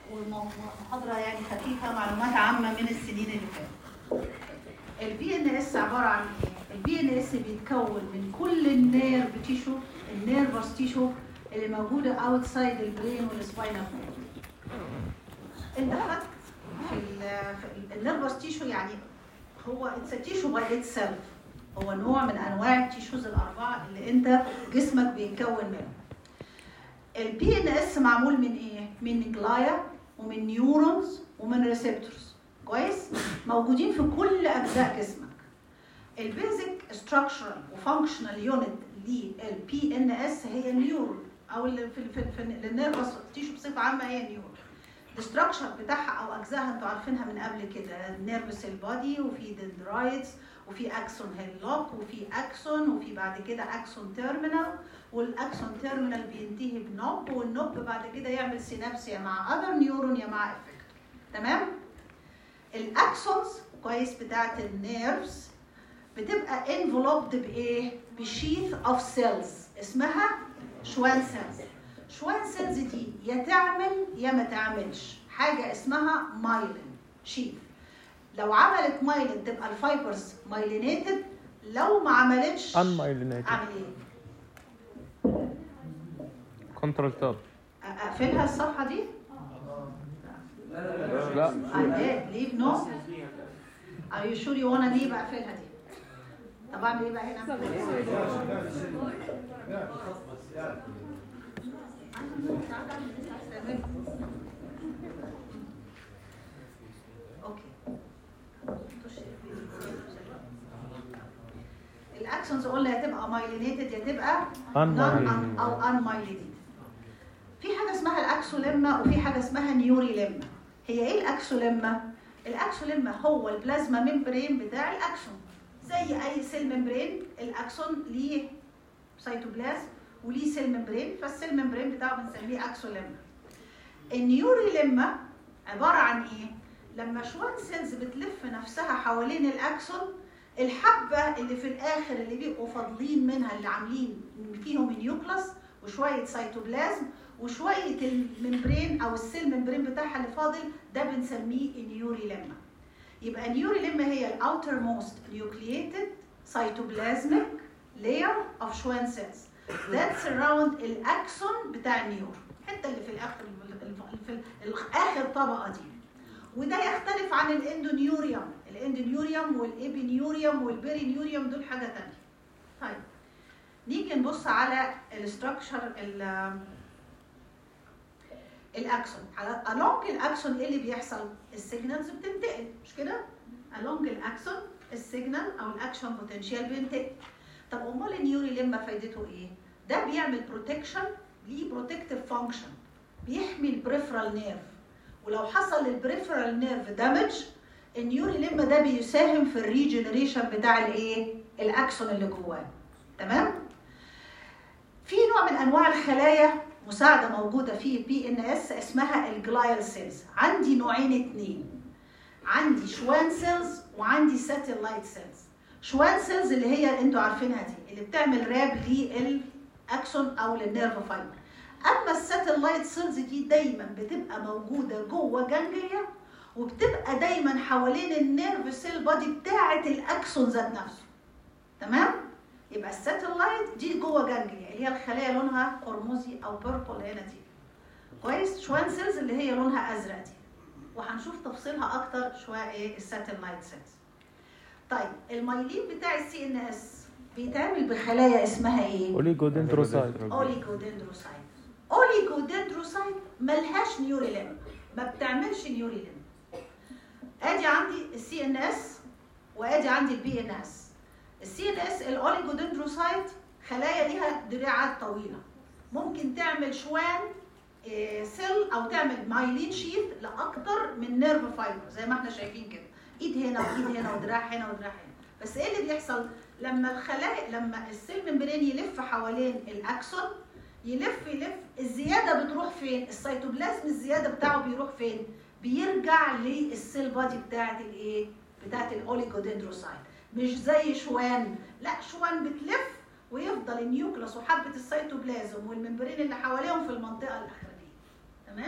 ومحاضره يعني خفيفه معلومات عامه من السنين اللي فاتت البي ان اس عباره عن ايه البي ان اس بيتكون من كل النيرف تيشو النيرفس تيشو اللي موجوده اوتسايد البرين والسباينال انت خدت في ال- في النيرفس تيشو يعني هو اتس تيشو باي اتسيلف هو نوع من انواع التيشوز الاربعه اللي انت جسمك بيتكون منهم البي ان اس معمول من ايه من جلايا ومن نيورونز ومن ريسبتورز كويس موجودين في كل اجزاء جسمك البيزك ستراكشرال وفانكشنال يونت للبي ان اس هي النيورون او اللي في في, في النيرفس تيشو بصفه عامه هي النيورون الاستراكشر بتاعها او اجزائها انتوا عارفينها من قبل كده نيرف سيل بودي وفي دندرايتس وفي اكسون هيلوك وفي اكسون وفي بعد كده اكسون تيرمينال والاكسون تيرمينال بينتهي بنوب والنوب بعد كده يعمل سينابس يا مع اذر نيورون يا مع افكت تمام الاكسونز كويس بتاعت النيرفز بتبقى انفلوبد بايه بشيث اوف سيلز اسمها شوان سيلز شوان سيلز دي يا تعمل يا ما تعملش حاجه اسمها مايلين شيث لو عملت مايلين تبقى الفايبرز مايلينيتد لو ما عملتش unmyelinated اعمل ايه كنترول تاب اقفلها الصفحه دي لا I ليف نو Are you sure you wanna leave اقفلها دي طب اعمل ايه بقى هنا اوكي الاكشنز قلنا يا تبقى مايلينيتد يا تبقى Unmyelinated. non- او unmyelinated في حاجه اسمها الاكسوليما وفي حاجه اسمها نيوريليما هي ايه الاكسوليما الاكسوليما هو البلازما ممبرين بتاع الاكسون زي اي سيل ممبرين الاكسون ليه سيتوبلازم وليه سيل ممبرين فالسيل ممبرين بتاعه بنسميه اكسوليما النيوريليما عباره عن ايه لما شويه سيلز بتلف نفسها حوالين الاكسون الحبه اللي في الاخر اللي بيبقوا فاضلين منها اللي عاملين فيهم نيوكلاس وشويه سيتوبلازم وشويه الممبرين او السيل ممبرين بتاعها اللي فاضل ده بنسميه النيوريليما يبقى النيوريليما هي الاوتر موست نيوكلييتد سيتوبلازميك لاير اوف شوان سيلز that surround الاكسون بتاع النيور الحته اللي في الاخر في اخر طبقه دي وده يختلف عن الاندونيوريوم الاندونيوريوم والابينيوريوم والبيرينيوريوم دول حاجه تانية طيب نيجي نبص على الاستراكشر الاكسون على along الاكسون ايه اللي بيحصل السيجنالز بتنتقل مش كده along الاكسون السيجنال او الاكشن بوتنشال بينتقل طب امال النيوري لما فايدته ايه ده بيعمل بروتكشن ليه بروتكتيف فانكشن بيحمي البريفرال نيرف ولو حصل للبريفرال نيرف دامج النيوري لما ده بيساهم في الريجنريشن بتاع الايه الاكسون اللي جواه تمام في نوع من انواع الخلايا مساعده موجوده في بي ان اس اسمها الجلايال سيلز عندي نوعين اتنين عندي شوان سيلز وعندي ساتلايت سيلز شوان سيلز اللي هي انتوا عارفينها دي اللي بتعمل راب للاكسون او للنيرف فايبر اما الساتلايت سيلز دي دايما بتبقى موجوده جوه جانجليا وبتبقى دايما حوالين النيرف سيل بادي بتاعه الاكسون ذات نفسه تمام يبقى الساتلايت دي جوه جانجليا اللي هي الخلايا لونها قرمزي او بيربل هنا دي كويس شوان سيلز اللي هي لونها ازرق دي وهنشوف تفصيلها اكتر شويه ايه الساتلايت سيلز طيب المايلين بتاع السي ان اس بيتعمل بخلايا اسمها ايه اوليجودندروسايت اوليجودندروسايت اوليجودندروسايت ملهاش نيوريلم ما بتعملش نيوريلم ادي عندي السي ان اس وادي عندي البي ان اس السي ان اس الاوليجودندروسايت خلايا ليها دراعات طويله ممكن تعمل شوان إيه، سيل او تعمل مايلين شيث لاكتر من نيرف فايبر زي ما احنا شايفين كده ايد هنا وايد هنا ودراع هنا ودراع هنا بس ايه اللي بيحصل لما الخلايا لما السيل ممبرين يلف حوالين الاكسون يلف يلف الزياده بتروح فين السيتوبلازم الزياده بتاعه بيروح فين بيرجع للسيل بادي بتاعه الايه بتاعه الاوليجودندروسايت مش زي شوان لا شوان بتلف ويفضل النيوكلاس وحبه السيتوبلازم والممبرين اللي حواليهم في المنطقه الاخرانيه تمام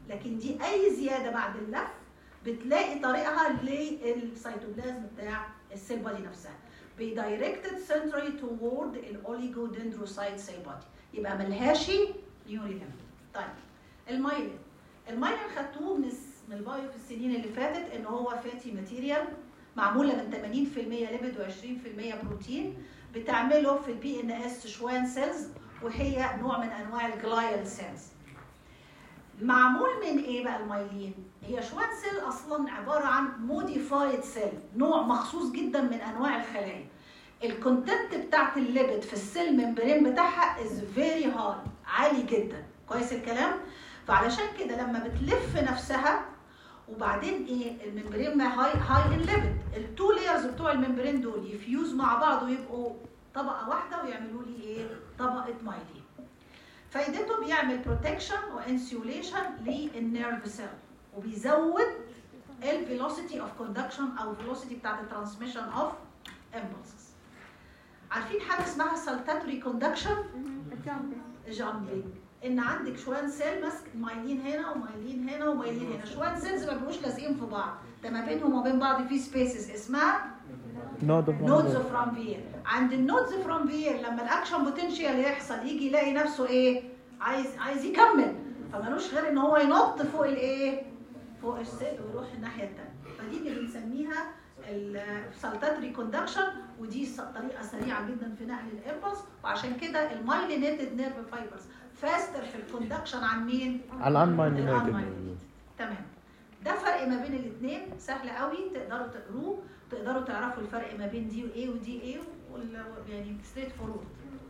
لكن دي اي زياده بعد اللف بتلاقي طريقها للسيتوبلازم بتاع السيل بادي نفسها بيدايركتد سنترالي توورد الاوليجودندروسايت سيل بادي يبقى ملهاش نيوريلم طيب المايلين المايلين خدتوه من الس- من البايو في السنين اللي فاتت ان هو فاتي ماتيريال معموله من 80% ليبيد و20% بروتين بتعمله في البي ان اس شوان سيلز وهي نوع من انواع الجلايال سيلز معمول من ايه بقى المايلين هي شوان سيل اصلا عباره عن موديفايد سيل نوع مخصوص جدا من انواع الخلايا الكونتنت بتاعت الليبيد في السيل ممبرين بتاعها از فيري هاي عالي جدا كويس الكلام فعلشان كده لما بتلف نفسها وبعدين ايه الممبرين ما هاي هاي الليبيد التو لايرز بتوع الممبرين دول يفيوز مع بعض ويبقوا طبقه واحده ويعملوا لي ايه طبقه مايلين فايدته بيعمل بروتكشن وانسيوليشن للنيرف سيل وبيزود الفيلوسيتي اوف كوندكشن او الفيلوسيتي بتاعت الترانسميشن اوف امبلسز عارفين حاجه اسمها سالتاتوري كوندكشن جامبلينج ان عندك شوان سيل ماسك مايلين هنا ومايلين هنا ومايلين هنا شوان سيلز ما بيبقوش لازقين في بعض ده ما بينهم وما بين بعض في سبيسز اسمها نود اوف نودز اوف رامبير عند النودز اوف رامبير لما الاكشن بوتنشال يحصل يجي يلاقي نفسه ايه عايز عايز يكمل فمالوش غير ان هو ينط فوق الايه فوق السيل ويروح الناحيه الثانيه فدي اللي بنسميها السالتاتري كوندكشن ودي س- طريقه سريعه جدا في نقل الامبلس وعشان كده المايلينيتد نيرف فايبرز فاستر في الكوندكشن عن مين؟ على الانمايلينيتد الانمايلينيتد تمام ده فرق ما بين الاثنين سهل قوي تقدروا تقروه تقدروا تعرفوا الفرق ما بين دي وايه ودي ايه وال- يعني ستريت فورورد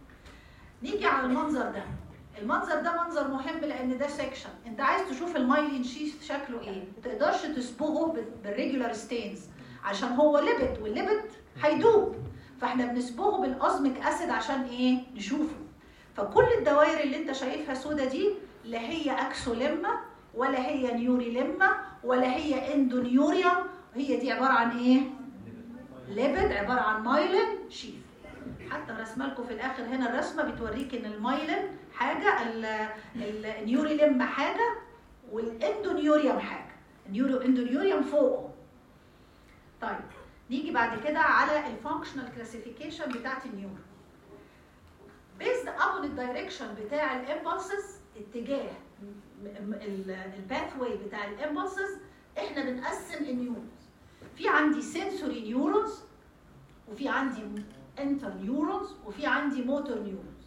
نيجي على المنظر ده المنظر ده منظر مهم لان ده سيكشن انت عايز تشوف المايلين شيث شكله ايه ما تقدرش تصبغه بال- بالريجولار ستينز عشان هو ليبت والليبت هيدوب فاحنا بنصبغه بالاوزميك اسيد عشان ايه نشوفه فكل الدوائر اللي انت شايفها سودا دي لا هي اكسوليما ولا هي نيوريليما ولا هي اندونيوريوم هي دي عباره عن ايه ليبد عباره عن مايلين شيث حتى رسمه لكم في الاخر هنا الرسمه بتوريك ان المايلين حاجه ال- النيوريليما حاجه والاندونيوريوم حاجه النيورو اندونيوريوم فوقه طيب نيجي بعد كده على الفانكشنال كلاسيفيكيشن بتاعت النيورو بيزد ابون الدايركشن بتاع الامبلسز اتجاه الباث واي بتاع الامبلسز احنا بنقسم النيورونز في عندي سنسوري نيورونز وفي عندي انتر نيورونز وفي عندي موتور نيورونز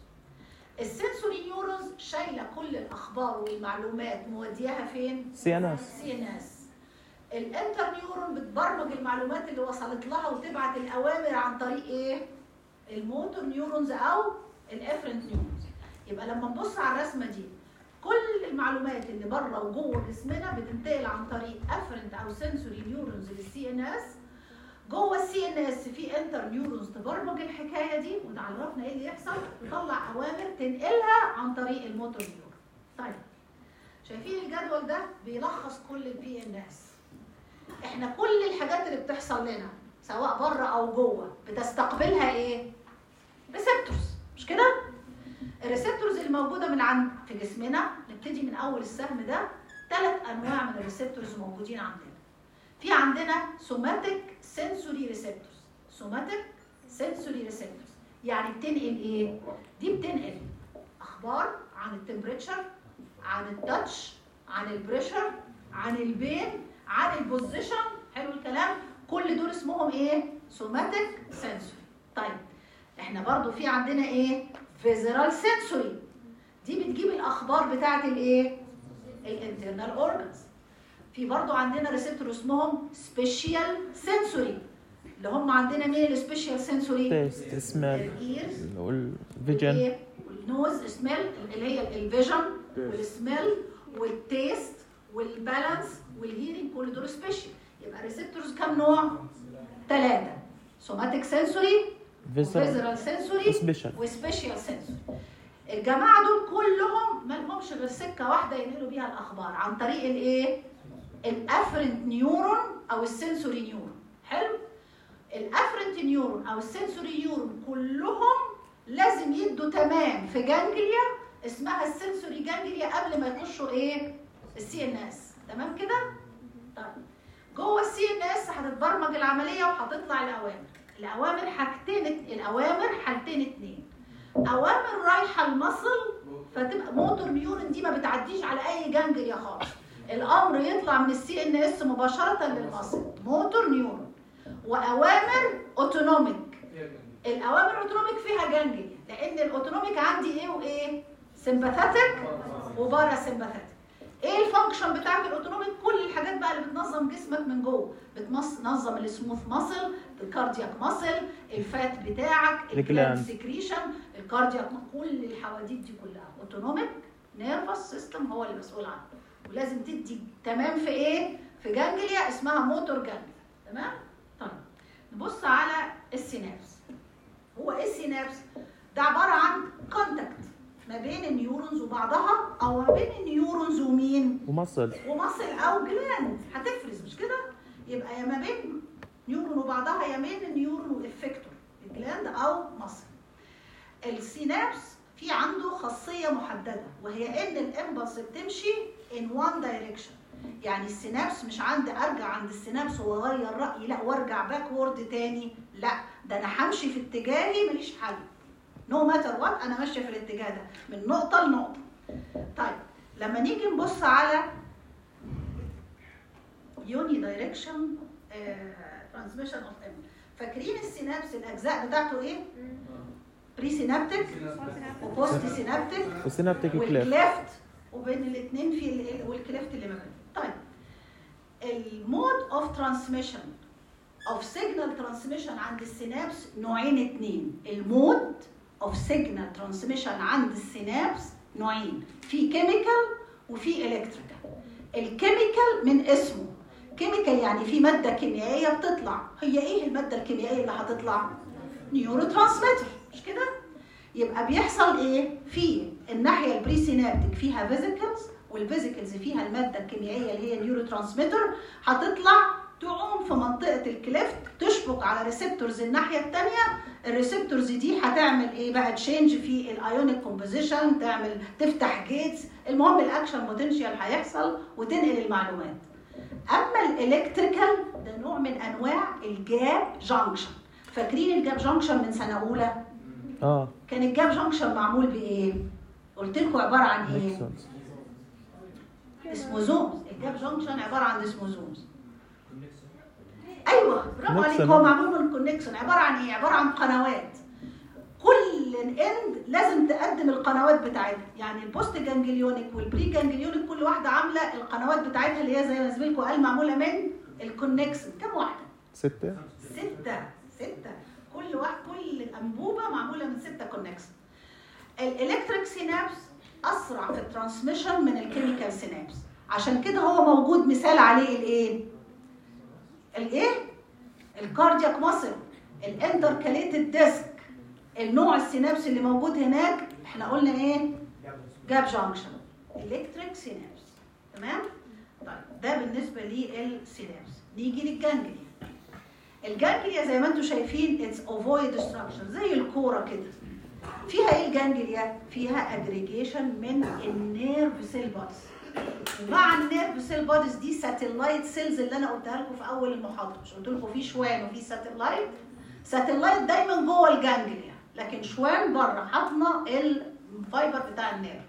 السنسوري نيورونز شايله كل الاخبار والمعلومات مودياها فين سي ان اس سي ان اس الانتر نيورون بتبرمج المعلومات اللي وصلت لها وتبعت الاوامر عن طريق ايه الموتور نيورونز او الافرنت نيورونز يبقى لما نبص على الرسمه دي كل المعلومات اللي بره وجوه جسمنا بتنتقل عن طريق افرنت او سنسوري نيورونز للسي ان اس جوه السي ان اس في انتر نيورونز تبرمج الحكايه دي وتعرفنا ايه اللي يحصل تطلع اوامر تنقلها عن طريق الموتور نيورون طيب شايفين الجدول ده بيلخص كل البي ان اس احنا كل الحاجات اللي بتحصل لنا سواء بره او جوه بتستقبلها ايه ريسبتورز مش كده الريسبتورز اللي موجوده من عند في جسمنا نبتدي من اول السهم ده ثلاث انواع من الريسبتورز موجودين عندنا في عندنا سوماتيك سنسوري ريسبتورز سوماتيك سنسوري ريسبتورز يعني بتنقل ايه دي بتنقل اخبار عن التمبريتشر عن التاتش عن البريشر عن البين عن البوزيشن حلو الكلام كل دول اسمهم ايه سوماتيك سنسوري طيب احنا برضو في عندنا ايه فيزرال سنسوري دي بتجيب الاخبار بتاعه الايه الانترنال اورجانز في برضو عندنا ريسبتور اسمهم سبيشال سنسوري اللي هم عندنا مين السبيشال سنسوري تيست سميل الايرز والفيجن الايه والنوز سميل اللي هي الفيجن والسميل والتيست والبالانس والهيرنج كل دول سبيشال يبقى ريسبتورز كام نوع؟ ثلاثة سوماتيك سنسوري فيزر وفيزرال سنسوري سبيشال وسبيشال سنسوري الجماعة دول كلهم ما لهمش غير سكة واحدة ينقلوا بيها الأخبار عن طريق الإيه؟ الأفرنت نيورون أو السنسوري نيورون حلو؟ الأفرنت نيورون أو السنسوري نيورون كلهم لازم يدوا تمام في جانجليا اسمها السنسوري جانجليا قبل ما يخشوا إيه؟ السي ان اس تمام كده طيب جوه السي ان اس هتتبرمج العمليه وهتطلع الاوامر الاوامر حاجتين الاوامر حالتين اتنين اوامر رايحه المصل فتبقى موتور نيورون دي ما بتعديش على اي جانجليا خالص الامر يطلع من السي ان اس مباشره للمصل موتور نيورون واوامر اوتونوميك الاوامر الاوتونوميك فيها جانجليا لان الاوتونوميك عندي ايه وايه سمباثيك وبارا سمباثيك ايه الفانكشن بتاعت الاوتونوميك كل الحاجات بقى اللي بتنظم جسمك من جوه بتنظم السموث ماسل الكاردياك ماسل الفات بتاعك الجلاند الجلاند. سكريشن الكاردياك كل الحواديت دي كلها اوتونوميك نيرفس سيستم هو اللي مسؤول عنه ولازم تدي تمام في ايه في جانجليا اسمها موتور جانجليا تمام طيب نبص على السينابس هو ايه السينابس ده عباره عن كونتاكت ما بين النيورونز وبعضها او ما بين النيورونز ومين ومصل ومصل او جلاند هتفرز مش كده يبقى يا ما بين نيورون وبعضها يا بين النيورون والافكتور الجلاند او مصل السينابس في عنده خاصيه محدده وهي ان الامبلس بتمشي in one direction يعني السينابس مش عندي ارجع عند السينابس واغير رايي لا وارجع باكورد تاني لا ده انا همشي في اتجاهي ماليش حل نو ماتر وات انا ماشيه في الاتجاه ده من نقطه لنقطه طيب لما نيجي نبص على يوني دايركشن ترانسميشن اوف ام فاكرين السينابس الاجزاء بتاعته ايه بري سينابتيك وبوست سينابتيك والسينابتيك كليف والكليفت وبين الاثنين في ال- والكليفت اللي ما بينهم طيب المود اوف ترانسميشن اوف سيجنال ترانسميشن عند السينابس نوعين اتنين المود اوف سيجنال ترانسميشن عند السينابس نوعين في كيميكال وفي الكتريكال الكيميكال من اسمه كيميكال يعني في ماده كيميائيه بتطلع هي ايه الماده الكيميائيه اللي هتطلع نيورو ترانسميتر مش كده يبقى بيحصل ايه في الناحيه البري سينابتيك فيها فيزيكلز والفيزيكلز فيها الماده الكيميائيه اللي هي نيورو ترانسميتر هتطلع تعوم في منطقه الكليفت تشبك على ريسبتورز الناحيه الثانيه الريسبتورز دي هتعمل ايه بقى تشينج في الايونيك كومبوزيشن تعمل تفتح جيتس المهم الاكشن بوتنشال هيحصل وتنقل المعلومات اما الالكتريكال ده نوع من انواع الجاب جانكشن فاكرين الجاب جانكشن من سنه اولى اه كان الجاب جانكشن معمول بايه قلت لكم عباره عن ايه نيكسونز اسموزومز الجاب جانكشن عباره عن اسموزومز ايوه برافو عليك Connection. هو معمول من كونكشن عباره عن ايه عباره عن قنوات كل اند لازم تقدم القنوات بتاعتها يعني البوست جانجليونيك والبري جانجليونيك كل واحده عامله القنوات بتاعتها اللي هي زي ما زميلكم قال معموله من الكونكشن كم واحده ستة ستة ستة كل واحد كل أنبوبة معمولة من ستة كونكشن الإلكتريك سينابس أسرع في الترانسميشن من الكيميكال سينابس عشان كده هو موجود مثال عليه الإيه؟ الإيه؟ الكاردياك ماسل الانتركاليتد ديسك النوع السينابس اللي موجود هناك احنا قلنا ايه؟ جاب جانكشن الكتريك سينابس تمام؟ طيب ده بالنسبه للسينابس نيجي للجانجليا الجانجليا زي ما انتم شايفين اتس اوفويد ستراكشر زي الكوره كده فيها ايه الجانجليا فيها اجريجيشن من النيرف سيل بودز ومع النيرف سيل بودز دي ساتلايت سيلز اللي انا قلتها لكم في اول المحاضره مش قلت لكم في شوان وفي ساتلايت ساتلايت دايما جوه الجانجليا لكن شوان بره حاضنه الفايبر بتاع النيرف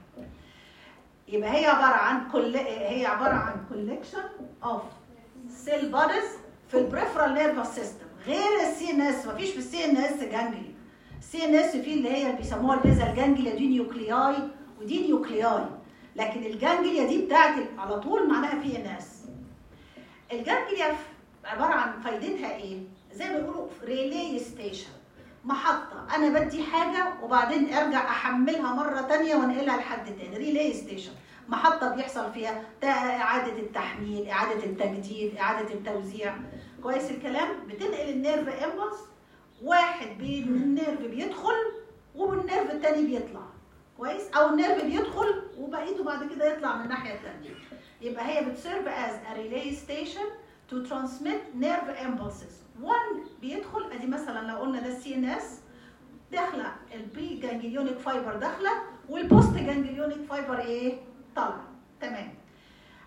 يبقى هي عباره عن كل هي عباره عن كولكشن اوف سيل بوديز في البريفرال نيرفس سيستم غير السي ان اس مفيش في السي ان اس جانجلي السي ان اس في اللي هي اللي بيسموها البيزال جانجليا دي نيوكلياي ودي نيوكلياي لكن الجانجليا دي بتاعت على طول معناها في ان اس الجانجليا عباره عن فايدتها ايه زي ما بيقولوا ريلي ستيشن محطة أنا بدي حاجة وبعدين أرجع أحملها مرة تانية وأنقلها لحد تاني ريلي ستيشن محطة بيحصل فيها تا- إعادة التحميل إعادة التجديد إعادة التوزيع كويس الكلام بتنقل النيرف امبلس واحد بي- من النيرف بيدخل والنيرف التاني بيطلع كويس او النيرف بيدخل وبقيته بعد كده يطلع من الناحيه الثانيه يبقى هي بتسيرف از ا ريلي ستيشن تو ترانسميت نيرف امبلسز وان بيدخل ادي مثلا لو قلنا ده السي ان اس داخله البري جانجليونيك فايبر داخله والبوست جانجليونيك فايبر ايه طالعه تمام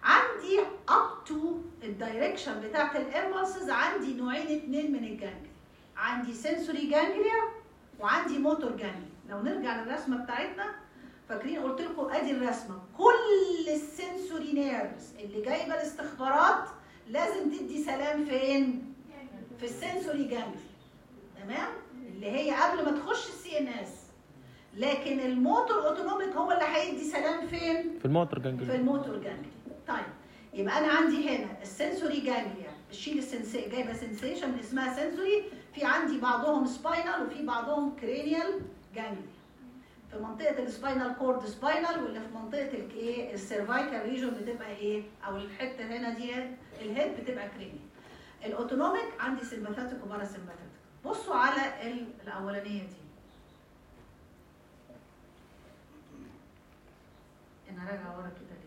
الدايركشن بتاعت الامبلسز عندي نوعين اتنين من الجانجليا عندي سنسوري جانجليا وعندي موتور جانجليا لو نرجع للرسمه بتاعتنا فاكرين قلت لكم ادي الرسمه كل السنسوري نيرفز اللي جايبه الاستخبارات لازم تدي سلام فين في السنسوري جانجليا تمام اللي هي قبل ما تخش السي ان اس لكن الموتور اوتونوميك هو اللي هيدي سلام فين في الموتور في جانجليا الموتور جانجليا طيب يبقى انا عندي هنا السنسوري جانجليا بشيل السنسي جايبه سنسيشن اسمها سنسوري في عندي بعضهم سباينال وفي بعضهم كرينيال جانجليا في منطقه السباينال كورد سباينال واللي في منطقه الايه السيرفايكال ريجون بتبقى ايه او الحته هنا دي الهيد بتبقى كرينيال الاوتونوميك عندي سمباثيك وبارا سمباثيك بصوا على ال- الاولانيه دي انا راجعه ورا كده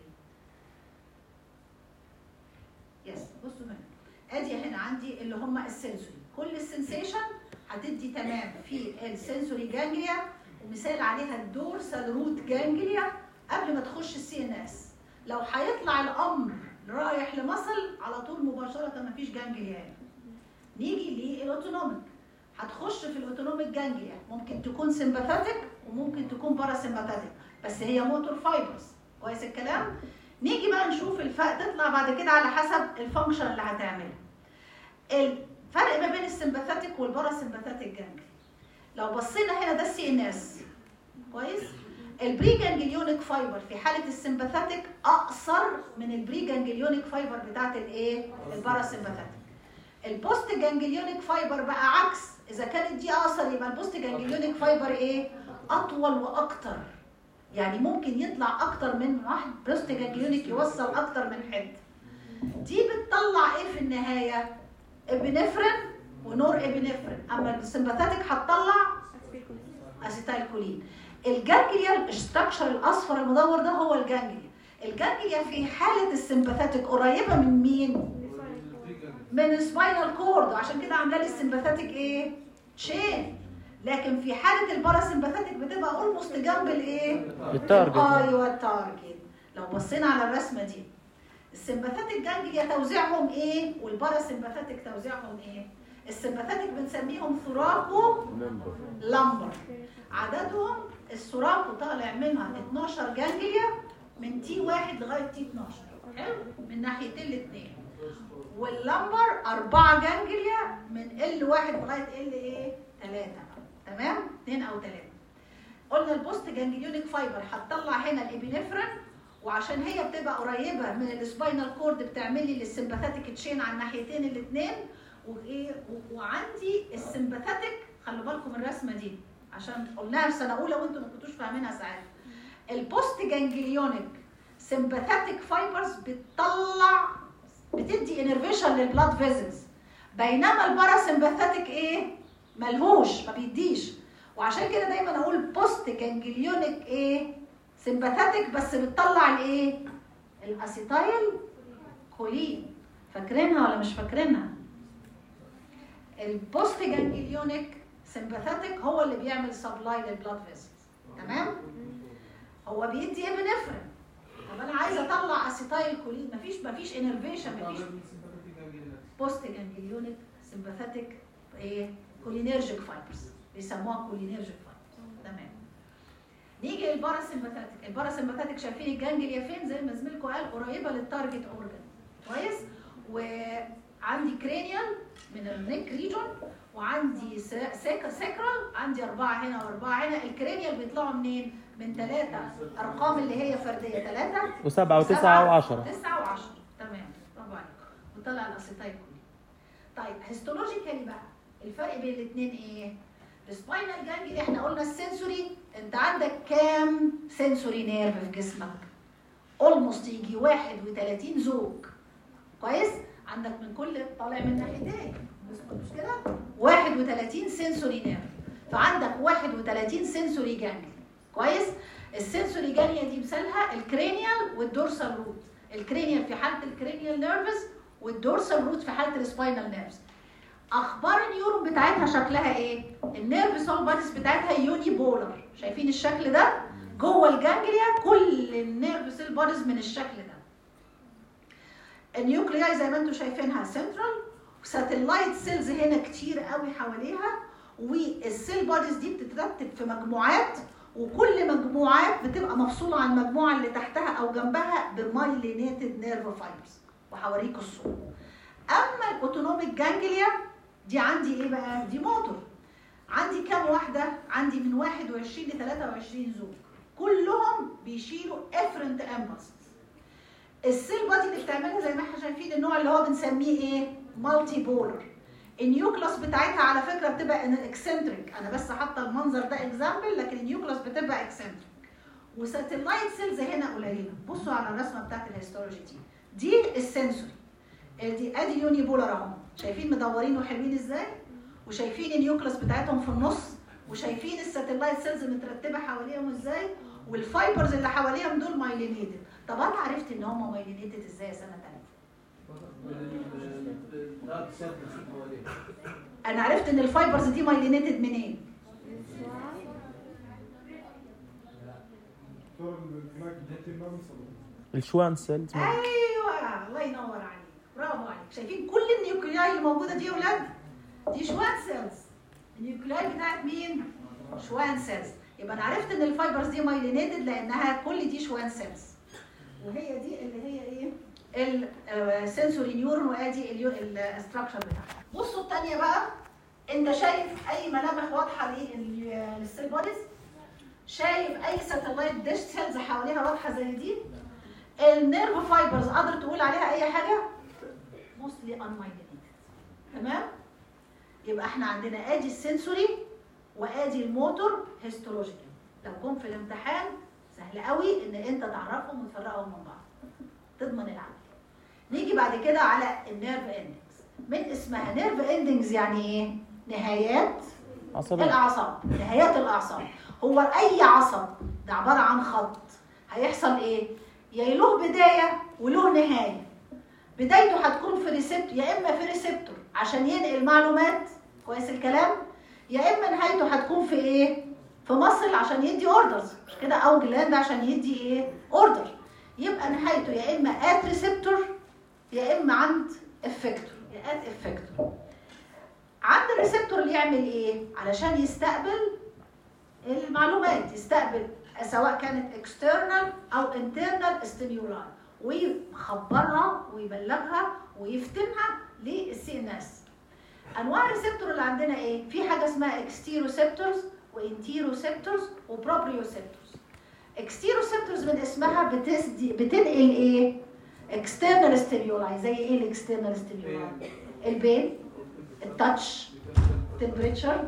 ليه يس بصوا هنا ادي هنا عندي اللي هم السنسوري كل السنسيشن هتدي تمام في السنسوري جانجليا ومثال عليها الدورسال روت جانجليا قبل ما تخش السي ان اس لو هيطلع الامر رايح لمصل على طول مباشره مفيش جانجليا هنا نيجي للاوتونوميك هتخش في الاوتونوميك جانجليا ممكن تكون سمباثيك وممكن تكون باراسمباثيك بس هي موتور فايبرز كويس الكلام نيجي بقى نشوف الفرق تطلع بعد كده على حسب الفانكشن اللي هتعملها الفرق ما بين السمباثيك والباراسمباثيك جانجليا لو بصينا هنا ده السي ان اس كويس البري جانجليونيك فايبر في حاله السمباثيك اقصر من البري جانجليونيك فايبر بتاعت الايه الباراسمباثيك البوست جانجليونيك فايبر بقى عكس اذا كانت دي اقصر يبقى البوست جانجليونيك فايبر ايه اطول واكتر يعني ممكن يطلع اكتر من واحد بوست جانجليونيك يوصل اكتر من حته دي بتطلع ايه في النهايه ابنفرين ونور ابنفرين اما السمباثيك هتطلع اسيتايل كولين الجانجليا الستراكشر الاصفر المدور ده هو الجانجليا الجانجليا في حاله السمباثيك قريبه من مين من السباينال كورد عشان كده عامله لي السمباثيك ايه شين لكن في حاله الباراسمباثيك بتبقى اولموست جنب الايه التارجت ايوه التارجت لو بصينا على الرسمه دي السمباثيك جانجليا توزيعهم ايه والباراسمباثيك توزيعهم ايه السمباثيك بنسميهم ثراكو لمبر عددهم الثراكو طالع منها 12 جانجليا من تي واحد لغايه تي 12 حلو من ناحيتين الاثنين واللمبر أربعة جانجليا من ال واحد لغايه ال ايه؟ ثلاثة تمام؟ اثنين أو ثلاثة قلنا البوست جانجليونيك فايبر هتطلع هنا الابينفرين وعشان هي بتبقى قريبه من السباينال كورد بتعمل لي السمباثيك تشين على الناحيتين الاثنين وايه و- وعندي السمباثيك خلوا بالكم من الرسمه دي عشان قلناها في سنه اولى وانتم ما كنتوش فاهمينها ساعتها البوست جانجليونيك سمباثيك فايبرز بتطلع بتدي انرفيشن للبلاد فيزلز بينما الباراسمباثيك ايه ملهوش ما بيديش وعشان كده دايما اقول بوست جانجليونيك ايه سمباثيك بس بتطلع الايه الاسيتايل كولين فاكرينها ولا مش فاكرينها البوست جانجليونيك سمباثيك هو اللي بيعمل سبلاي للبلاد فيسلز تمام هو بيدي ابنفرين طب انا عايزه اطلع اسيتايل كولين مفيش مفيش انرفيشن مفيش بوست جانجليونيك سمباثيك ايه كولينيرجيك فايبرز بيسموها كولينيرجيك فايبرز تمام نيجي للباراسمباثيك الباراسمباثيك شايفين الجانجليا فين زي ما زميلكم قال قريبه للتارجت اورجان كويس وعندي كرينيال من النيك ريجون وعندي سيكا سيكرال عندي أربعة هنا وأربعة هنا الكرينيال بيطلعوا منين؟ من ثلاثة أرقام اللي هي فردية ثلاثة وسبعة وتسعة وعشرة تسعة وعشرة تمام برافو عليك وطلع الاسيتايل كولين طيب هيستولوجيكالي بقى الفرق بين الاثنين ايه؟ السباينال جانج احنا قلنا السنسوري انت عندك كام سنسوري نيرف في جسمك؟ اولموست يجي 31 زوج كويس؟ عندك من كل طالع من ناحيتين مش كده؟ 31 سنسوري نيرف فعندك 31 سنسوري جانج كويس؟ السنسوري جانيا دي مثالها الكرينيال والدورسال روت الكرينيال في حاله الكرينيال نيرفز والدورسال روت في حاله السباينال نيرفز اخبار النيورون بتاعتها شكلها ايه النيرف سول باديز بتاعتها يوني بولر شايفين الشكل ده جوه الجانجليا كل النيرف سيل باديز من الشكل ده النيوكلياي زي ما انتم شايفينها سنترال وساتلايت سيلز هنا كتير قوي حواليها والسيل بوديز دي بتترتب في مجموعات وكل مجموعات بتبقى مفصوله عن المجموعه اللي تحتها او جنبها بمايلينيتد نيرف فايبرز وهوريكم الصوره اما الاوتونوميك جانجليا دي عندي ايه بقى دي موتور عندي كام واحده عندي من 21 ل 23 زوج كلهم بيشيلوا افرنت امبلسز السيل بادي اللي بتعملها زي ما احنا شايفين النوع اللي هو بنسميه ايه مالتي بولر النيوكلاس بتاعتها على فكره بتبقى اكسنتريك انا بس حاطه المنظر ده اكزامبل لكن النيوكلاس بتبقى اكسنتريك وساتلايت سيلز هنا قليله بصوا على الرسمه بتاعت الهيستولوجي دي دي السنسوري دي ادي يوني بولر اهو شايفين مدورين وحلوين ازاي وشايفين النيوكلاس بتاعتهم في النص وشايفين الساتلايت سيلز مترتبه حواليهم ازاي والفايبرز اللي حواليهم دول مايلينيتد طب انا عرفت ان هم مايلينيتد ازاي يا سنه ثالثه انا عرفت ان الفايبرز دي مايلينيتد منين الشوان سيلز ايوه الله ينور عليك برافو عليك شايفين كل النيوكلياي اللي موجوده دي يا اولاد دي شوان سيلز النيوكلياي بتاعت مين شوان سيلز يبقى انا عرفت ان الفايبرز دي مايلينيتد لانها كل دي شوان سيلز وهي دي اللي هي ايه السنسوري نيورون وادي الاستراكشر بتاعها بصوا الثانيه بقى انت شايف اي ملامح واضحه للسيل بوديز شايف اي ساتلايت ديش سيلز حواليها واضحه زي دي النيرف فايبرز قادر تقول عليها اي حاجه موستلي unmyelinated تمام يبقى احنا عندنا ادي السنسوري وادي الموتور هيستولوجيكال لو جم في الامتحان سهل قوي ان انت تعرفهم وتفرقهم من بعض تضمن العمل نيجي بعد كده على النيرف اندنجز من اسمها نيرف اندنجز يعني ايه نهايات عصبية الاعصاب نهايات الاعصاب هو اي عصب ده عباره عن خط هيحصل ايه يا له بدايه وله نهايه بدايته هتكون في ريسبتور يا اما في ريسبتور عشان ينقل معلومات كويس الكلام يا اما نهايته هتكون في ايه في مصل عشان يدي اوردرز مش كده او جلاند عشان يدي ايه اوردر يبقى نهايته يا اما ات ريسبتور يا اما عند افكتور يا ات افكتور عند الريسبتور اللي يعمل ايه علشان يستقبل المعلومات يستقبل سواء كانت اكسترنال او انترنال ستيمولاي ويخبرها ويبلغها ويفتنها للسي ان اس انواع الريسبتور اللي عندنا ايه في حاجه اسمها اكستيروسيبتورز وانتيروسيبتورز وبروبريوسيبتورز اكستيروسيبتورز من اسمها بتسدي بتنقل ايه اكسترنال ستيمولاي زي ايه الاكسترنال ستيمولاي البين التاتش تمبريتشر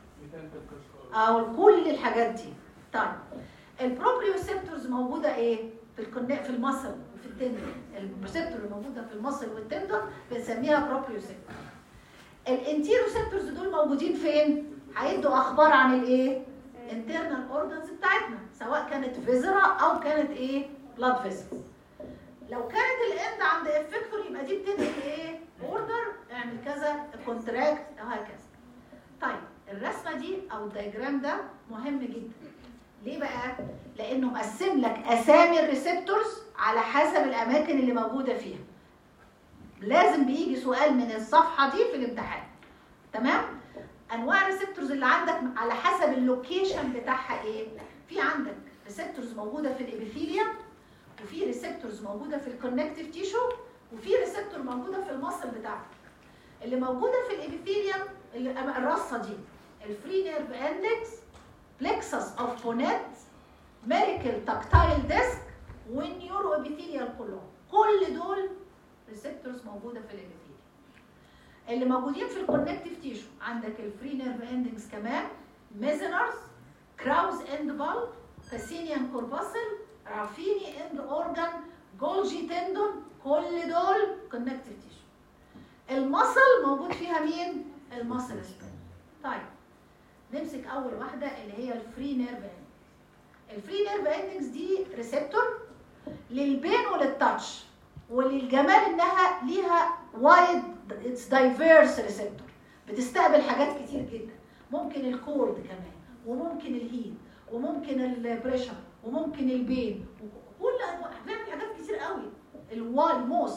او كل الحاجات دي طيب البروبريوسيبتورز موجوده ايه في الكونك في المصل وفي التندر الريسبتور الموجوده في المصل والتندر بنسميها بروبريوسيبتور الانتيروسيبتورز دول موجودين فين هيدوا اخبار عن الايه internal organs بتاعتنا سواء كانت فيزرا او كانت ايه بلاد فيزرز لو كانت الاند عند افكتور يبقى دي بتنقل ايه اوردر اعمل كذا كونتراكت او هكذا طيب الرسمه دي او الدياجرام ده مهم جدا ليه بقى لانه مقسم لك اسامي الريسبتورز على حسب الاماكن اللي موجوده فيها لازم بيجي سؤال من الصفحه دي في الامتحان تمام انواع الريسبتورز اللي عندك على حسب اللوكيشن بتاعها ايه في عندك ريسبتورز موجوده في الابيثيليوم وفي ريسبتورز موجوده في الكونكتيف تيشو وفي ريسبتور موجوده في المصل بتاعتك اللي موجوده في الابيثيليوم اللي الرصه دي الفري نيرف اندكس بلكسس اوف فونات ميريكل تاكتايل ديسك والنيورو ابيثيليال كلهم كل دول ريسبتورز موجوده في الابيثيليوم اللي موجودين في الكونكتيف تيشو عندك الفري نيرف اندنجز كمان ميزنرز كراوز اند بال فاسينيان كورباسل رافيني اند اورجان جولجي تندون كل دول كونكتيف تيشو المصل موجود فيها مين المصل سبين طيب نمسك اول واحده اللي هي الفري نيرف اندنجز الفري نيرف اندنجز دي ريسبتور للبين وللتاتش وللجمال انها ليها وايد اتس دايفيرس ريسبتور بتستقبل حاجات كتير جدا ممكن الكولد كمان وممكن الهيت وممكن البريشر وممكن البين كل انواع بتعمل حاجات كتير قوي الواي موست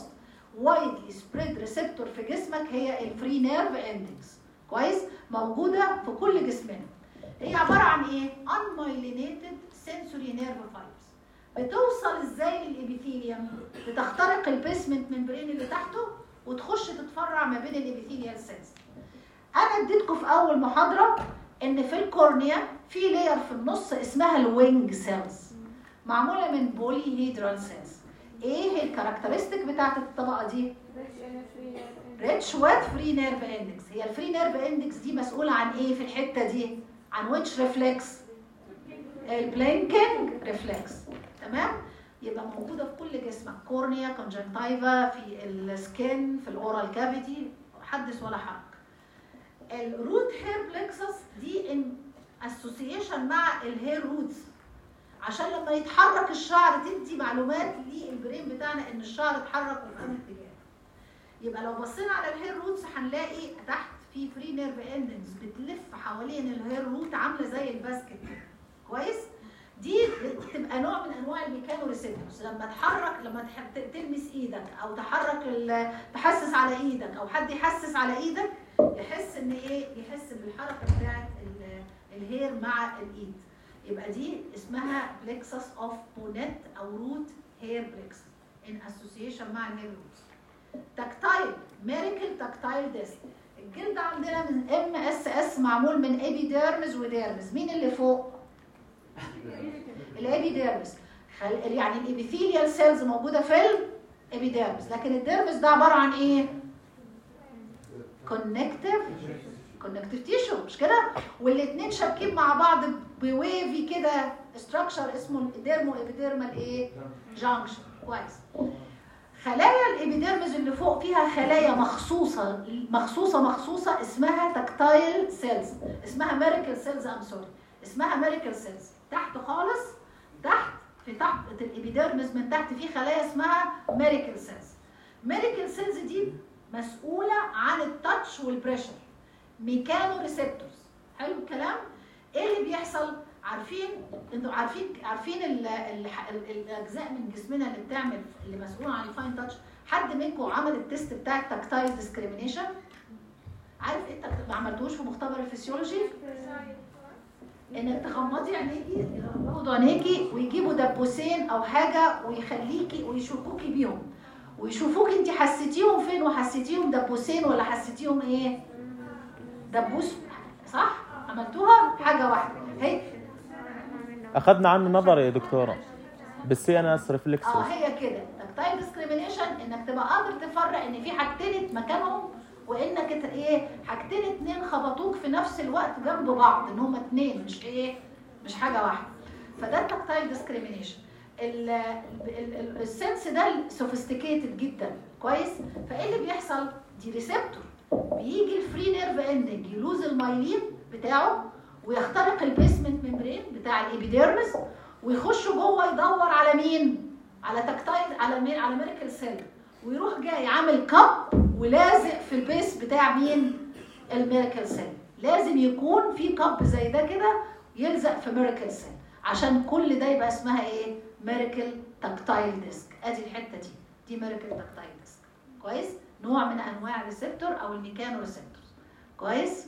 وايدلي سبريد ريسبتور في جسمك هي الفري نيرف اندكس كويس موجوده في كل جسمنا هي عباره عن ايه unmyelinated sensory nerve fibers بتوصل ازاي للابيثيليوم بتخترق البيسمنت ممبرين اللي تحته وتخش تتفرع ما بين الابيثيليال سيلز انا اديتكم في اول محاضره ان في الكورنيا في لاير في النص اسمها الوينج سيلز معموله من بولي هيدرال سيلز ايه الكاركترستيك بتاعت الطبقه دي ريتش ويت فري نيرف اندكس هي الفري نيرف اندكس دي مسؤوله عن ايه في الحته دي عن ويتش ريفلكس البلينكينج ريفلكس تمام يبقى موجوده في كل جسمك كورنيا كونجنتايفا في السكين في الاورال كافيتي حدث ولا حرج الروت هير بلكسس دي ان اسوسيشن مع الهير روتس عشان لما يتحرك الشعر تدي معلومات للبرين بتاعنا ان الشعر اتحرك وفي انهي اتجاه يبقى لو بصينا على الهير روتس هنلاقي تحت في فري نيرف اندنجز بتلف حوالين الهير روت عامله زي الباسكت كده كويس دي بتبقى نوع من انواع الميكانو ريسبتورز لما تحرك لما تح- ت- تلمس ايدك او تحرك ال- تحسس على ايدك او حد يحسس على ايدك يحس ان ايه يحس بالحركه بتاعت ال- الهير مع الايد يبقى دي اسمها بلكسس اوف بونيت او روت هير بلكسس ان اسوسيشن مع الهير روت تكتايل ميريكل تكتايل ديسك الجلد عندنا من ام اس اس معمول من ايبيديرمز وديرمز مين اللي فوق الابيديرمس خل... يعني الابيثيليال سيلز موجوده في الابيديرمس لكن الديرمس ده عباره عن ايه كونكتيف كونكتيف تيشو مش كده والاثنين شابكين مع بعض بويفي كده استراكشر اسمه الديرمو ابيديرمال ايه جانكشن كويس خلايا الابيديرمز اللي فوق فيها خلايا مخصوصه مخصوصه مخصوصه اسمها تكتايل سيلز اسمها ميريكل سيلز ام سوري اسمها ميريكل سيلز تحت خالص تحت في تحت الابيديرمز من تحت في خلايا اسمها ميريكل سيلز ميريكل سيلز دي مسؤوله عن التاتش والبريشر ميكانو ريسبتورز حلو الكلام ايه اللي بيحصل عارفين انتوا عارفين عارفين ال ال ال الاجزاء من جسمنا اللي بتعمل اللي مسؤوله عن الفاين تاتش حد منكم عمل التيست بتاع التكتايل ديسكريميشن عارف انت ما عملتوش في مختبر الفسيولوجي انك تغمضي عينيكي يغمضوا عينيكي ويجيبوا دبوسين او حاجه ويخليكي ويشوفوكي بيهم ويشوفوك انت حسيتيهم فين وحسيتيهم دبوسين ولا حسيتيهم ايه دبوس صح عملتوها حاجه واحده هي اخذنا عنه نظري يا دكتوره بالسي ان اس ريفلكسز اه هي كده تكتايل ديسكريميشن انك تبقى قادر تفرق ان في حاجتين مكانهم وانك ات- ايه حاجتين اتنين خبطوك في نفس الوقت جنب بعض ان هما اتنين مش ايه مش حاجه واحده فده التكتايل ديسكريميشن السنس ده سوفيستيكيتد جدا كويس فايه اللي بيحصل دي ريسبتور بيجي الفري نيرف اندنج يلوز المايلين بتاعه ويخترق البيسمنت ميمبرين بتاع الابيديرمس ويخش جوه يدور على مين على تكتايل على مين على ميركل سيل ويروح جاي عامل كب ولازق في البيس بتاع مين الميركل سيل لازم يكون في كب زي ده كده يلزق في ميركل سيل عشان كل ده يبقى اسمها ايه ميركل تكتايل ديسك ادي الحته دي دي ميركل تكتايل ديسك كويس نوع من انواع الريسبتور او الميكانو ريسبتورز كويس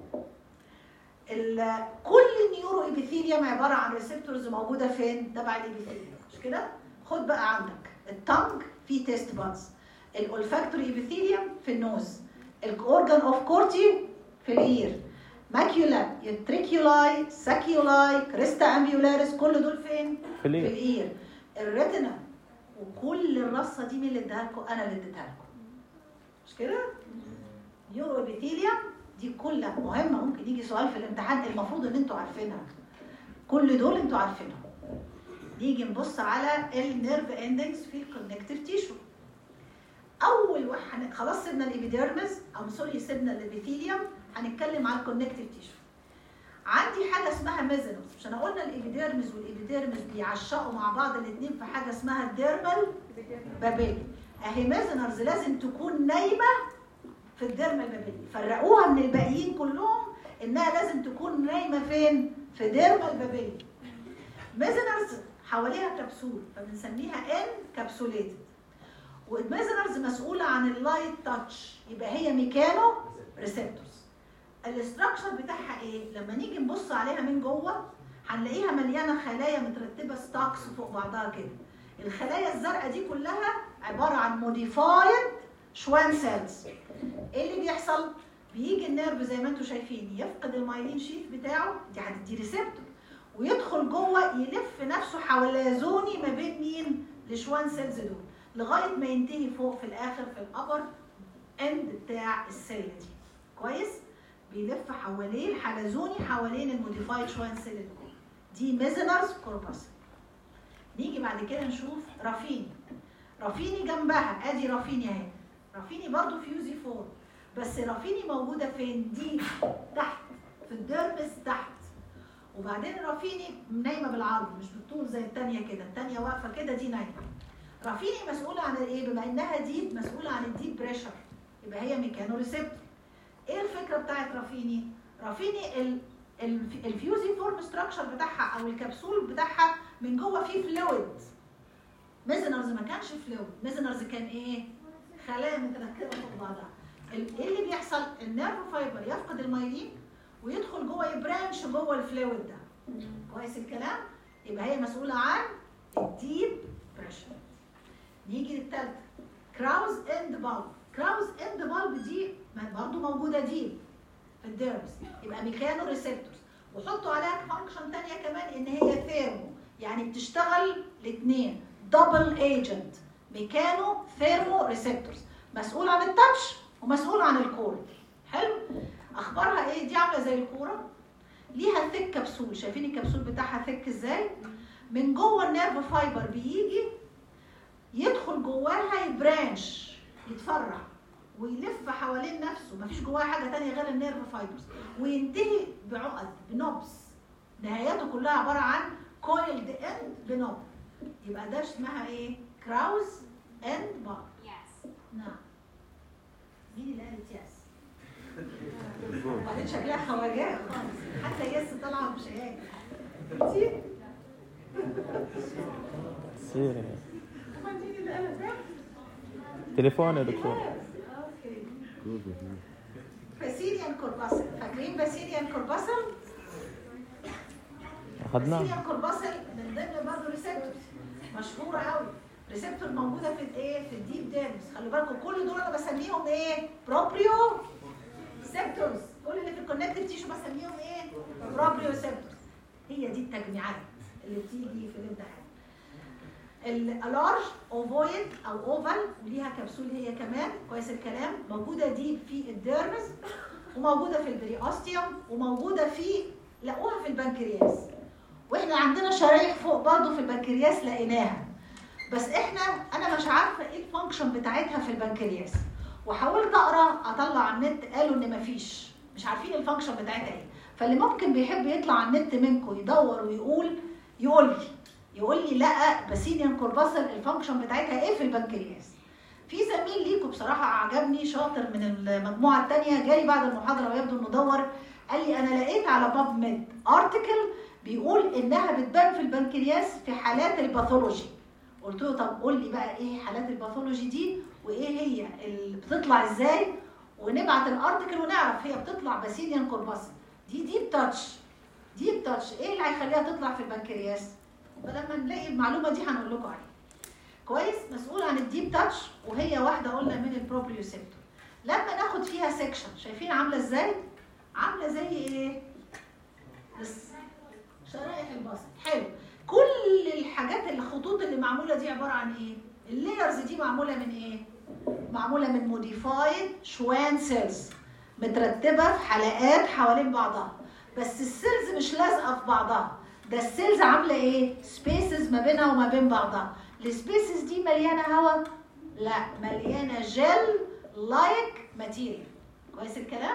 ال- كل النيورو ابيثيليوم عباره عن ريسبتورز موجوده فين تبع الابيثيليوم مش كده خد بقى عندك التانج فيه تيست بادز الاولفاكتوري ابيثيليوم في النوز الاورجان اوف كورتي في الاير ماكيولا يوتريكيولاي ساكيولاي كريستا امبيولاريس كل دول فين في في الاير الاير الريتنا وكل الرصه دي مين اللي اداها لكم انا اللي اديتها لكم مش كده نيورو ابيثيليوم دي كلها مهمه ممكن يجي سؤال في الامتحان المفروض ان انتوا عارفينها كل دول انتوا عارفينهم نيجي نبص على النيرف اندكس في الكونكتيف تيشو اول واحد خلاص سيبنا الابيديرمس او سوري سيبنا الابيثيليوم هنتكلم على الكونكتيف تيشو عندي حاجه اسمها ميزنوس مش انا قلنا الابيديرمس والابيديرمس بيعشقوا مع بعض الاثنين في حاجه اسمها الديرمال بابيلي اهي ميزنرز لازم تكون نايمه في الديرمال بابيلي فرقوها من الباقيين كلهم انها لازم تكون نايمه فين في ديرمال بابيلي ميزنرز حواليها كبسول فبنسميها ان كابسوليتد والميزنرز مسؤوله عن اللايت تاتش يبقى هي ميكانو ريسبتورز الاستراكشر بتاعها ايه لما نيجي نبص عليها من جوه هنلاقيها مليانه خلايا مترتبه ستاكس فوق بعضها كده الخلايا الزرقاء دي كلها عباره عن موديفايد شوان سيلز ايه اللي بيحصل بيجي النيرف زي ما انتم شايفين يفقد المايلين شيت بتاعه دي هتدي ريسبتور ويدخل جوه يلف نفسه حلزوني ما بين مين الشوان سيلز دول لغايه ما ينتهي فوق في الاخر في الابر اند بتاع السيل دي كويس بيلف حواليه الحلزوني حوالين الموديفايد شوان سيل دول دي ميزنرز كوربس نيجي بعد كده نشوف رافيني رافيني جنبها ادي رافيني اهي رافيني برضو فيوزي فور بس رافيني موجوده فين دي تحت في الديرمس تحت وبعدين رافيني نايمه بالعرض مش بالطول زي الثانيه كده الثانيه واقفه كده دي نايمه رافيني مسؤوله عن الايه بما انها ديب مسؤوله عن الديب بريشر يبقى هي ميكانو ريسبتور ايه الفكره بتاعت رافيني رافيني ال ال- الفيوزي فورم ستراكشر بتاعها او الكبسول بتاعها من جوه فيه فلويد ميزنرز ما كانش فلويد ميزنرز كان ايه خلايا متركبه فوق بعضها ال- ايه اللي بيحصل النيرف فايبر يفقد المايلين ويدخل جوه يبرانش جوه الفلويد ده كويس الكلام يبقى هي مسؤوله عن الديب بريشر نيجي للثالثه كراوز اند بالب كراوز اند بالب دي برضه موجوده ديب في الديرمس يبقى ميكانو ريسبتورز وحطوا عليها فانكشن ثانيه كمان ان هي ثيرمو يعني بتشتغل الاثنين دبل ايجنت ميكانو ثيرمو ريسبتورز مسؤول عن التاتش ومسؤول عن الكورد حلو اخبارها ايه دي عامله زي الكوره ليها ثيك كبسول شايفين الكبسول بتاعها ثيك ازاي من جوه النيرف فايبر بيجي يدخل جواها يبرانش يتفرع ويلف حوالين نفسه مفيش جواه حاجه تانية غير النيرف فايبرز وينتهي بعقد بنوبس نهاياته كلها عباره عن كويلد اند بنوب يبقى ده اسمها ايه كراوز اند بار Yes. نعم مين اللي قالت يس وبعدين شكلها خواجات خالص حتى يس طالعه مش هياجي انتي سيري مين اللي قالت ده؟ تليفون يا دكتور اوكي باسيليان كورباسل فاكرين باسيليان كورباسل؟ اخذناه باسيليان كورباسل من ضمن برضه ريسبتور مشهوره قوي ريسبتور موجوده في الايه؟ في الديب ديرمس خلي بالكم كل دول انا بسميهم ايه؟ بروبريو سيبتورز كل اللي في الكونكتيف تيشو بسميهم ايه؟ بروبريو سيبتورز هي دي التجميعات اللي بتيجي في الامتحان اللارج اوفويد او اوفال وليها كبسول هي كمان كويس الكلام موجوده دي في الديرمس وموجوده في البريوستيوم وموجوده في لقوها في البنكرياس واحنا عندنا شرايح فوق برضه في البنكرياس لقيناها بس احنا انا مش عارفه ايه الفانكشن بتاعتها في البنكرياس وحاولت اقرا اطلع على النت قالوا ان مفيش مش عارفين الفانكشن بتاعتها ايه فاللي ممكن بيحب يطلع على النت منكم يدور ويقول يقول لي يقول لي لا باسيليان كورباسل الفانكشن بتاعتها ايه في البنكرياس في زميل ليكم بصراحه اعجبني شاطر من المجموعه الثانيه جالي بعد المحاضره ويبدو انه دور قال لي انا لقيت على باب ميد ارتكل بيقول انها بتبان في البنكرياس في حالات الباثولوجي قلت له طب قول لي بقى ايه حالات الباثولوجي دي وايه هي اللي بتطلع ازاي ونبعت الارتكل ونعرف هي بتطلع باسيليان كورباسل دي ديب تاتش ديب تاتش ايه اللي هيخليها تطلع في البنكرياس فلما نلاقي المعلومه دي هنقول لكم عليها كويس مسؤول عن الديب تاتش وهي واحده قلنا من البروبريوسيبتور لما ناخد فيها سيكشن شايفين عامله ازاي عامله زي ايه بس شرائح البصل حلو كل الحاجات الخطوط اللي معموله دي عباره عن ايه اللايرز دي معموله من ايه معموله من موديفايد شوان سيلز مترتبه في حلقات حوالين بعضها بس السيلز مش لازقه في بعضها ده السيلز عامله ايه سبيسز ما بينها وما بين بعضها السبيسز دي مليانه هواء لا مليانه جل لايك ماتيريال كويس الكلام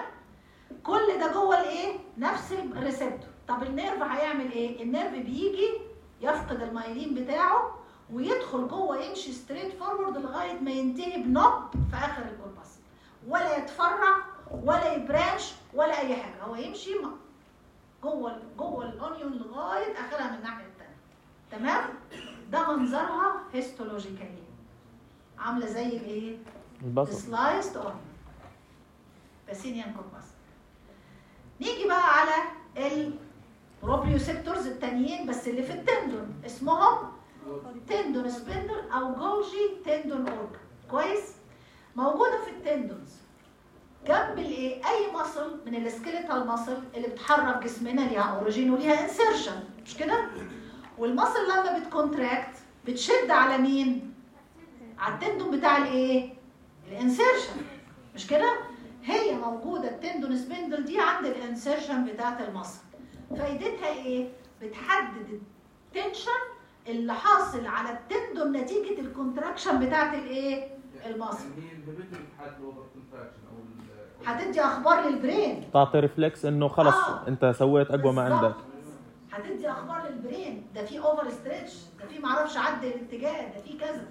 كل ده جوه الايه نفس الريسبتور طب النيرف هيعمل ايه النيرف بيجي يفقد المايلين بتاعه ويدخل جوه يمشي ستريت فورورد لغايه ما ينتهي بنوب في اخر الكوربس ولا يتفرع ولا يبرانش ولا اي حاجه هو يمشي م- جوه جوه الاونيون لغايه اخرها من الناحيه الثانيه تمام ده منظرها هيستولوجيكالي عامله زي الايه البصل سلايسد اون باسينيان كوربس نيجي بقى على البروبريوسيبتورز التانيين بس اللي في التندون اسمهم تندون سبندل او جولجي تندون اورجن كويس موجوده في التندونز جنب الايه اي مصل من السكيليتال مصل اللي بتحرك جسمنا ليها اوريجين وليها انسيرشن مش كده والمصل لما بتكونتراكت بتشد على مين على التندون بتاع الايه الانسيرشن مش كده هي موجوده التندون سبندل دي عند الانسيرشن بتاعت المصل فايدتها ايه بتحدد التنشن اللي حاصل على التندون نتيجه الكونتراكشن بتاعت الايه المصل هي الهبيتر بتاعت الاوفر كونتراكشن او ال- هتدي اخبار للبرين تعطي ريفلكس انه خلص آه. انت سويت اقوى ما بالظبط. عندك هتدي اخبار للبرين ده في اوفر ستريتش ده في معرفش عدل الاتجاه ده في كذا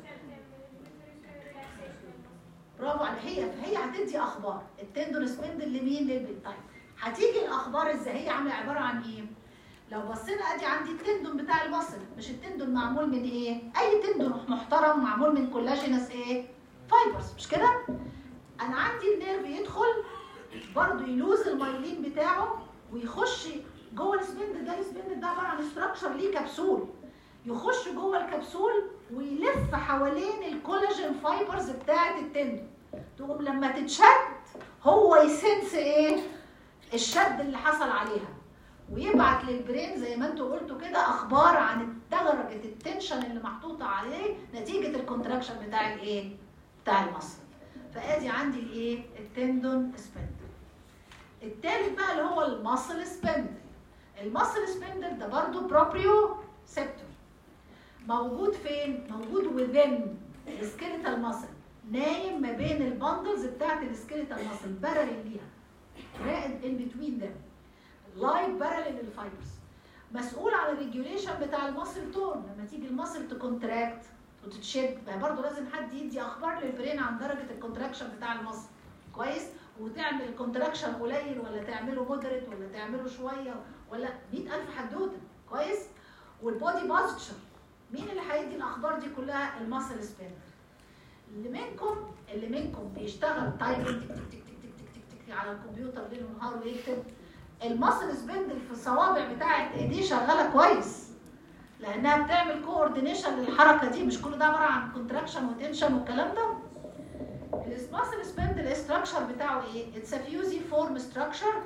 برافو على هي فهي هتدي اخبار التندون سبندل لمين للبرين طيب هتيجي الاخبار ازاي هي عامله عباره عن ايه لو بصينا ادي عندي التندون بتاع المصل مش التندون معمول من ايه اي تندون محترم معمول من كولاجينس ايه فايبرز مش كده انا عندي النيرف يدخل برضه يلوز المايلين بتاعه ويخش جوه السبند ده السبند ده عباره عن ستراكشر ليه كبسول يخش جوه الكبسول ويلف حوالين الكولاجين فايبرز بتاعه التندون تقوم لما تتشد هو يسنس ايه الشد اللي حصل عليها ويبعت للبرين زي ما انتوا قلتوا كده اخبار عن درجه التنشن اللي محطوطه عليه نتيجه الكونتراكشن بتاع الايه بتاع المصل فادي عندي الايه التندون سبندل التالت بقى اللي هو الماسل سبندل الماسل سبندل ده برضو بروبريو سيبتور موجود فين موجود within السكيليتال ماسل نايم ما بين البندلز بتاعت السكيليتال ماسل بارلل ليها راقد ان بتوين them لايف بارلل للفايبرز مسؤول عن الريجوليشن بتاع الماسل تون لما تيجي الماسل تكونتراكت وتتشد ما برضه لازم حد يدي اخبار للبرين عن درجه الكونتراكشن بتاع الماسل كويس وتعمل كونتراكشن قليل ولا تعمله مودريت ولا تعمله شويه ولا 100000 حدوته كويس والبودي بوزيتشر مين اللي هيدي الاخبار دي كلها الماسل سبين اللي منكم اللي منكم بيشتغل تايبنج تك تك تك تك تك تك تك على الكمبيوتر ليل ونهار ويكتب الماسل سبندل في الصوابع بتاعت ايديه شغاله كويس لانها بتعمل كوردينيشن للحركه دي مش كل ده عباره عن كونتراكشن وتنشن والكلام ده الماسل سبندل ستراكشر بتاعه ايه اتس فيوزي فورم ستراكشر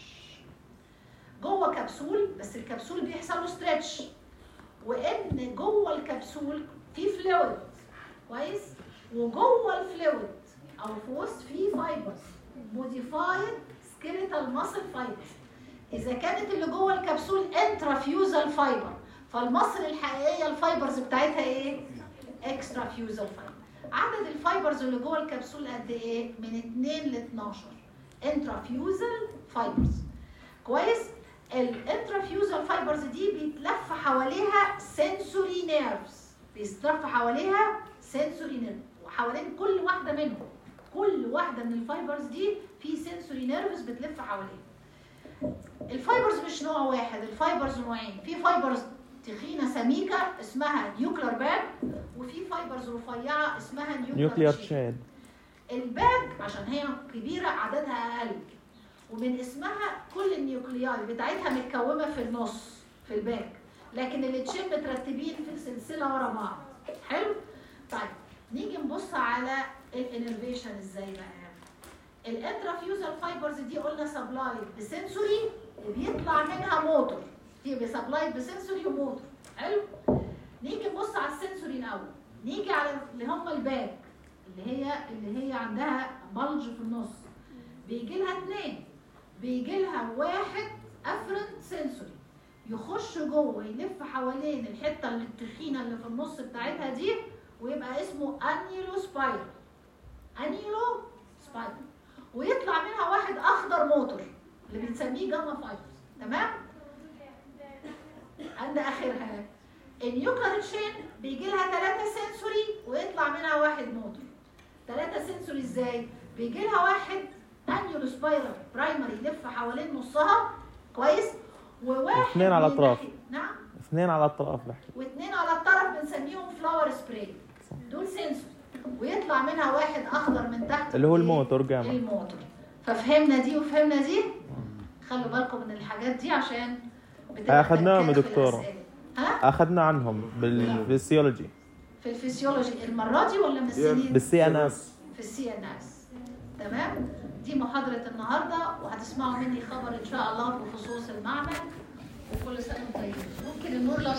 جوه كبسول بس الكبسول بيحصل له ستريتش وان جوه الكبسول في فلويد كويس وجوه الفلويد او في وسط في فايبرز موديفايد سكيليتال ماسل فايبرز اذا كانت اللي جوه الكبسول انترافيوزال فايبر فالمصل الحقيقيه الفايبرز بتاعتها ايه اكسترا فيوزال فايبر عدد الفايبرز اللي جوه الكبسول قد ايه من 2 ل 12 انترافيوزال فايبرز كويس الانترافيوزال فايبرز دي بيتلف حواليها سنسوري نيرفز بيتلف حواليها سنسوري نيرف وحوالين كل واحده منهم كل واحده من الفايبرز دي في سنسوري نيرفز بتلف حواليها الفايبرز مش نوع واحد الفايبرز نوعين في فايبرز تخينه سميكه اسمها نيوكلر باج وفي فايبرز رفيعه اسمها نيوكلير نيوكلير تشين الباج عشان هي كبيره عددها اقل ومن اسمها كل النيوكلياي بتاعتها متكومه في النص في الباج لكن الاتشين مترتبين في سلسله ورا بعض حلو طيب نيجي نبص على الانرفيشن ازاي بقى الانترافيوزال فايبرز دي قلنا سبلايد بسنسوري وبيطلع منها موتور دي سبلايد بسنسوري وموتور حلو نيجي نبص على السنسوري الاول نيجي على اللي هم الباك اللي هي اللي هي عندها بلج في النص بيجي لها اثنين بيجي لها واحد افرنت سنسوري يخش جوه يلف حوالين الحته اللي التخينه اللي في النص بتاعتها دي ويبقى اسمه انيلو سبايرال انيلو سبايرال ويطلع منها واحد اخضر موتور اللي بنسميه جاما فايبرز تمام عند اخرها النيوكلير تشين بيجي لها ثلاثة سنسوري ويطلع منها واحد موتور ثلاثة سنسوري ازاي بيجي لها واحد انيولو سبايرال برايمري يلف حوالين نصها كويس وواحد واثنين على من الأطراف. ناحية- نعم اثنين على الطرف بحكي واثنين على الطرف بنسميهم فلاور سبراي صح. دول سنسور ويطلع منها واحد اخضر من تحت اللي هو إيه؟ الموتور جامع الموتور ففهمنا دي وفهمنا دي خلوا بالكم من الحاجات دي عشان بتبقى أخدناهم يا تركات في دكتورة. الأسئلة. ها اخذنا عنهم بالفسيولوجي في الفسيولوجي المره دي ولا من السنين بالسي ان اس في السي ان اس تمام دي محاضره النهارده وهتسمعوا مني خبر ان شاء الله بخصوص المعمل وكل سنه وانتم طيبين ممكن النور لو